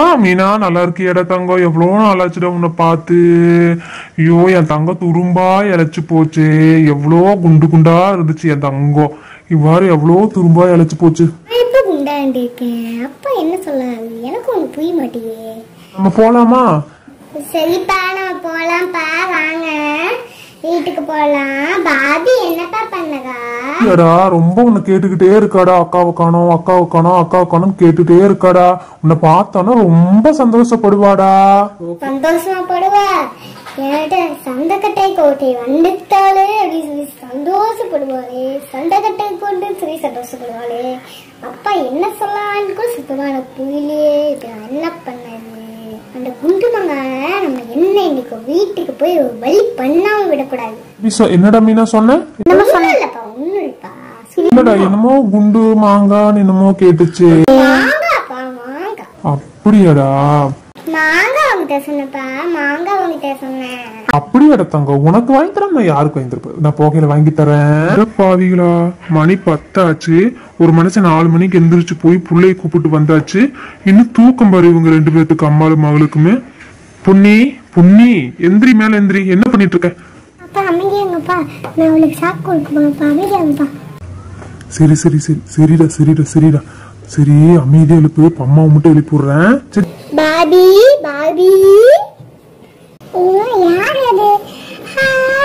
மீனா நல்லா இருக்கியாடா தங்கம் எவ்வளோ நாளாச்சுடா உன்னை பார்த்து ஐயோ என் தங்கம் துரும்பா இழைச்சு போச்சு எவ்வளோ குண்டு குண்டா இருந்துச்சு என் தங்கம் இவ்வாறு எவ்வளோ துரும்பா இழைச்சு போச்சு நான் எப்போ குண்டாண்டு இருக்கேன் அப்பா என்ன சொல்லாது எனக்கு ஒன்று புரிய மாட்டேங்குது நம்ம போலாமா சரிப்பா நம்ம போலாம்ப்பா வாங்க வீட்டுக்கு போலாம் பாபி என்னப்பா பண்ணகா இல்லடா ரொம்ப உன்னை கேட்டுக்கிட்டே இருக்காடா அக்காவை காணோம் அக்காவை காணோம் அக்காவை காணோம் கேட்டுட்டே இருக்காடா உன்னை பார்த்தானா ரொம்ப சந்தோஷப்படுவாடா சந்தோஷமா படுவா என்கிட்ட சண்டைக்கட்டை கோட்டை வந்துட்டாலே அப்படின்னு சொல்லி சந்தோஷப்படுவாளே சண்டைக்கட்டை கொண்டு சொல்லி சந்தோஷப்படுவாளே அப்பா என்ன சொல்லலான்னு கூட சுத்தமா எனக்கு புரியலையே இப்ப நான் என்ன பண்ணது அந்த குண்டு மங்கால நம்ம என்ன இன்னைக்கு வீட்டுக்கு போய் ஒரு வழி பண்ணாம விடக்கூடாது விசா என்னடா மீனா சொன்ன நம்ம சொல்லலப்பா ஒண்ணும் இல்லப்பா என்னடா என்னமோ குண்டு மாங்கான்னு என்னமோ கேட்டுச்சு மாங்காப்பா மாங்காய் அப்படியாடா மாங்காய் வாங்கிட்ட சொன்னப்பா மாங்காய் வாங்கிட்ட சொன்னேன் அப்படியாடா தங்கம் உனக்கு வாங்கி தரேன் நான் யாருக்கு வாங்கி தரப்பேன் நான் போகையில வாங்கி தரேன் பாவிகளா மணி பத்தாச்சு ஒரு மனுஷன் நாலு மணிக்கு எந்திரிச்சு போய் புள்ளைய கூப்பிட்டு வந்தாச்சு இன்னும் தூக்கம் பாரு இவங்க ரெண்டு பேர்த்துக்கு அம்மாளும் மகளுக்குமே புண்ணி புண்ணி எந்திரி மேல எந்திரி என்ன பண்ணிட்டு இருக்க அப்பா அமைதியாங்கப்பா நான் அவளுக்கு சாக்கு கொடுக்க போங்கப்பா அமைதியாங்கப்பா சரி சரி சரி சரிடா சரிடா சரிடா சரி அமைதியா எழுப்பு இப்ப அம்மாவை மட்டும் எழுப்பி விடுறேன் சரி பாபி பாபி ஐயோ யார் அது ஆ,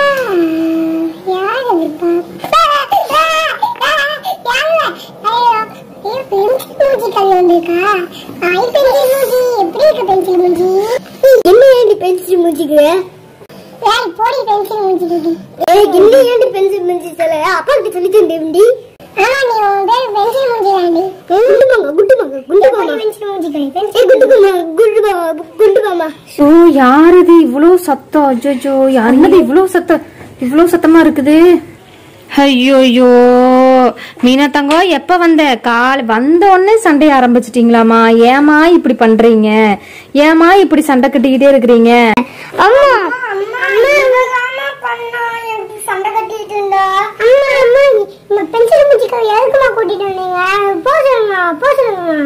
யார் அதுப்பா என்ன ஏண்டி பென்சில் மூஞ்சிக்கிற ஏய் போடி பென்சில் மூஞ்சிக்கிட்டு ஏய் என்ன ஏண்டி பென்சில் மூஞ்சி சொல்ல அப்பா கிட்ட சொல்லி தந்தேன்டி ஆமா நீ உன் பேர் பென்சில் மூஞ்சி தாண்டி குண்டு மாமா குண்டு மாமா குண்டு மாமா பென்சில் மூஞ்சி கை பென்சில் குண்டு மாமா குண்டு மாமா குண்டு மாமா ஓ யார் இது இவ்வளோ சத்தம் அஜோஜோ என்னது இவ்வளோ சத்தம் இவ்வளோ சத்தமா இருக்குது ஐயோ ஐயோ மீனா தங்கம் எப்ப வந்த கால் வந்த உடனே சண்டை ஆரம்பிச்சிட்டீங்களாமா ஏமா இப்படி பண்றீங்க ஏமா இப்படி சண்டை கட்டிக்கிட்டே இருக்கிறீங்க அம்மா அம்மா அம்மா பண்ணா எனக்கு சண்டை கட்டிட்டு இருந்தா அம்மா அம்மா இந்த பென்சில் மூஞ்சிக்கா எதுக்குமா கூட்டிட்டு வந்தீங்க போ சொல்லுங்க போ சொல்லுங்க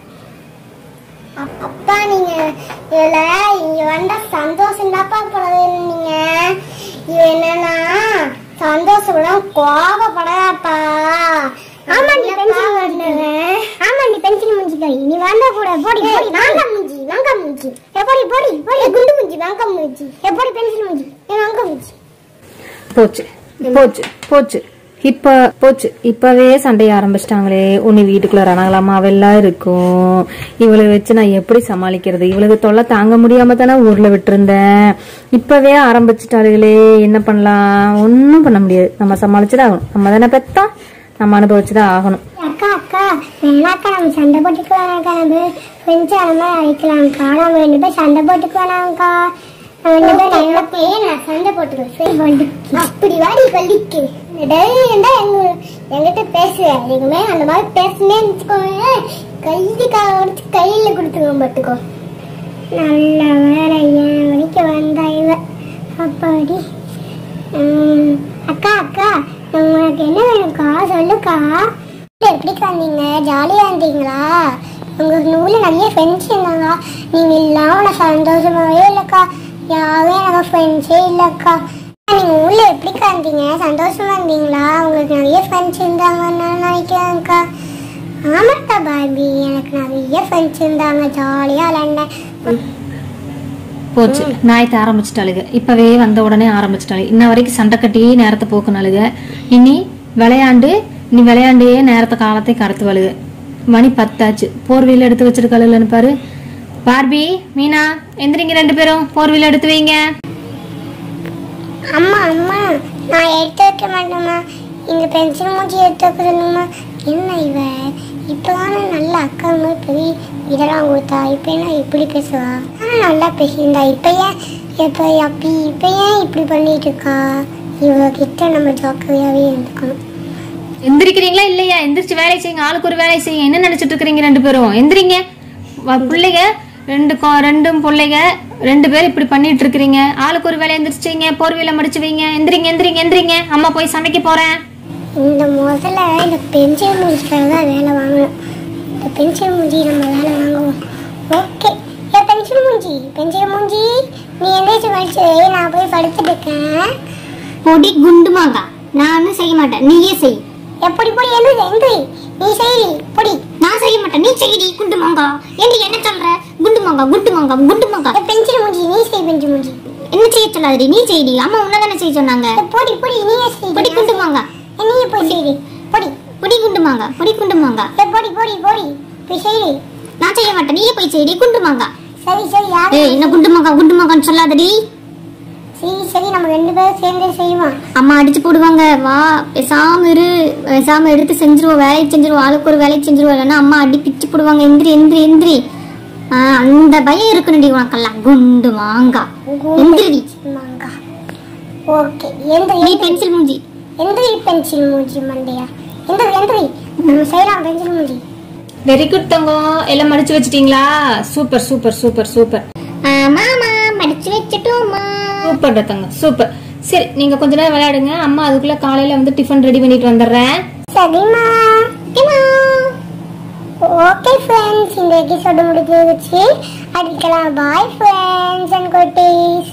அப்பா நீங்க இதுல இங்க வந்த சந்தோஷம் தாப்பா நீங்க இது என்னன்னா சந்தோஷம் கோபப்படாதப்பா ஆமா நீ பென்சில் வந்தது ஆமா நீ பென்சில் மூஞ்சிக்காய் நீ வந்தா கூட போடி போடி வாங்க மூஞ்சி வாங்க மூஞ்சி எப்படி போடி போடி குண்டு மூஞ்சி வாங்க மூஞ்சி எப்படி பென்சில் மூஞ்சி ஏ வாங்க மூஞ்சி போச்சு போச்சு போச்சு இப்ப போச்சு இப்பவே சண்டைய ஆரம்பிச்சிட்டாங்களே உன்னை வீட்டுக்குள்ள ரணகலமாவெல்லாம் இருக்கும் இவளை வச்சு நான் எப்படி சமாளிக்கிறது இவளுக்கு தொல்லை தாங்க முடியாம தானே ஊர்ல விட்டுருந்தேன் இப்பவே ஆரம்பிச்சிட்டாளுகளே என்ன பண்ணலாம் ஒன்னும் பண்ண முடியாது நம்ம சமாளிச்சுதான் ஆகணும் நம்ம தானே பெத்தோம் நம்ம அனுபவிச்சுதான் ஆகணும் அக்கா அக்கா வேணாக்கா நம்ம சண்டை போட்டுக்கலாம் நம்ம ஃப்ரெண்ட்ஸ் அந்த மாதிரி அழைக்கலாம்க்கா நம்ம ரெண்டு பேரும் சண்டை போட்டுக்கலாம்க்கா நம்ம ரெண்டு பேரும் நல்லா போய் நான் சண்டை போட்டுக்கிறேன் அப்படி வாடி பள்ளிக்கு டெய்லி இருந்தா எங்க என்கிட்ட பேசுவேன் எங்குமே அந்த மாதிரி பேசுனேன்னு வச்சுக்கோங்க கைது கால உடச்சு கையில கொடுத்துருவோம் பார்த்துக்கோ நல்ல வேற ஏன் வரைக்கும் வந்தா இவ அப்பாடி உம், அக்கா அக்கா உங்களுக்கு என்ன வேணும்க்கா சொல்லுக்கா எப்படிக்கா வந்தீங்க ஜாலியா இருந்தீங்களா உங்க நூல்ல நிறைய ஃப்ரெண்ட்ஸ் இருந்தாங்க நீங்க இல்லாம நான் சந்தோஷமாவே இல்லக்கா யாரும் எனக்கு ஃப்ரெண்ட்ஸே இல்லக்கா நீங்க ஊர்ல எப்படிக்கா இருந்தீங்க சந்தோஷமா இருந்தீங்களா உங்களுக்கு நிறைய ஃப்ரெண்ட்ஸ் இருந்தாங்கன்னு நான் நினைக்கிறேன்க்கா ஆமாக்கா பாபி எனக்கு நிறைய ஃப்ரெண்ட்ஸ் இருந்தாங்க ஜாலியா விளையாண்டேன் போச்சு நாயத்தை ஆரம்பிச்சிட்டாளுங்க இப்பவே வந்த உடனே ஆரம்பிச்சிட்டாளுங்க இன்ன வரைக்கும் சண்டை கட்டியே நேரத்தை போக்குனாளுங்க இனி விளையாண்டு நீ விளையாண்டே நேரத்தை காலத்தை கடத்துவாளுங்க மணி பத்தாச்சு போர்வையில் எடுத்து வச்சிருக்காளுன்னு பாரு பார்பி மீனா எந்திரிங்க ரெண்டு பேரும் போர்வையில் எடுத்து வைங்க அம்மா அம்மா நான் எடுத்து வைக்க மாட்டேம்மா இந்த பென்சில் மூஞ்சி எடுத்து வைக்க சொல்லுங்கம்மா என்ன இவ இப்போதானே நல்ல அக்கா மாதிரி போய் இதெல்லாம் கொடுத்தா இப்போ என்ன இப்படி பேசுவா ஆனால் நல்லா பேசியிருந்தா இப்போ ஏன் இப்போ அப்படி இப்போ ஏன் இப்படி பண்ணிட்டு இருக்கா இவகிட்ட நம்ம ஜாக்கிரதையாகவே இருந்துக்கணும் எந்திரிக்கிறீங்களா இல்லையா எந்திரிச்சு வேலை செய்யுங்க ஆளுக்கு ஒரு வேலை செய்யுங்க என்ன நினைச்சிட்டு இருக்கிறீங்க ரெண்டு பேரும் எந்திரிங்க வ- பிள்ளைங்க ரெண்டு கொ- ரெண்டும் பிள்ளைங்க ரெண்டு பேரும் இப்படி பண்ணிட்டு இருக்கிறீங்க ஆளுக்கு ஒரு வேலை எந்திரிச்சிங்க போர்வையில மடிச்சு வைங்க எந்திரிங்க எந்திரிங்க எந்திரிங்க அம்மா போய் சமைக்க போறேன் இந்த முதல்ல இந்த பென்சில் மூஞ்சிக்காக தான் வேலை வாங்கணும் இந்த பென்சில் மூஞ்சி நம்ம வேலை வாங்குவோம் ஓகே மூஞ்சி பெஞ்சல் மூஞ்சி நீ எந்திரிச்சு வலிச்சு நான் போய் படுத்துட்டு இருக்கேன் பொடி குண்டுமாங்கா நான் ஒன்றும் செய்ய மாட்டேன் நீயே செய் எப்படி போடி எழுது எந்திரி நீ செய்தி பொடி நான் செய்ய மாட்டேன் நீ செய்யடி குண்டுமாங்கா ஏண்டி என்ன சொல்ற குண்டுமாங்கா குண்டுமாங்கா குண்டுமாங்கா பெஞ்சல் மூஞ்சி நீ செய் பெஞ்சல் மூஞ்சி என்ன செய்ய சொல்லாதடி நீ செய்யடி அம்மா உன்ன தானே செய்ய சொன்னாங்க ஏ, பொடி பொடி நீயே செய் பொடி குண்டுமாங்கா நீயே போய் செய்தி பொடி பொடி குண்டுமாங்கா பொடி குண்டுமாங்கா ஏ, பொடி பொடி பொடி போய் செய்தி நான் செய்ய மாட்டேன் நீயே போய் செய்யடி குண்டுமாங்கா சரி சரி யாரு ஏய் என்ன குண்டுமாங்கா குண்டுமாங்கான்னு சொல்லாதடி சரி சரி நம்ம ரெண்டு பேரும் சேர்ந்து செய்வோம் அம்மா அடிச்சு போடுவாங்க வா பேசாம இரு பேசாம எடுத்து செஞ்சிருவோம் வேலையை செஞ்சிருவோம் ஆளுக்கு ஒரு வேலையை செஞ்சிருவோம் இல்லைன்னா அம்மா அடி பிச்சு போடுவாங்க எந்திரி எந்திரி எந்திரி ஆ, அந்த பயம் இருக்கணும்டி உனக்கெல்லாம் குண்டு மாங்கா எந்திரி மாங்கா ஓகே எந்திரி நீ பென்சில் மூஞ்சி எந்திரி பென்சில் மூஞ்சி மண்டையா எந்திரி எந்திரி நம்ம செய்யலாம் பென்சில் மூஞ்சி வெரி குட் தங்கம் எல்லாம் மடிச்சு வச்சிட்டீங்களா சூப்பர் சூப்பர் சூப்பர் சூப்பர் மாமா மடிச்சு வச்சுட்டோமா சூப்பர் தங்கம் சூப்பர் சரி நீங்க கொஞ்ச நேரம் விளையாடுங்க அம்மா அதுக்குள்ள காலையில வந்து டிஃபன் ரெடி பண்ணிட்டு வந்துடுறேன் சரிம்மா ஓகே ஃப்ரெண்ட்ஸ் இந்த எபிசோடு முடிஞ்சிருச்சு அடிக்கலாம் பாய் ஃப்ரெண்ட்ஸ் அண்ட் குட்டீஸ்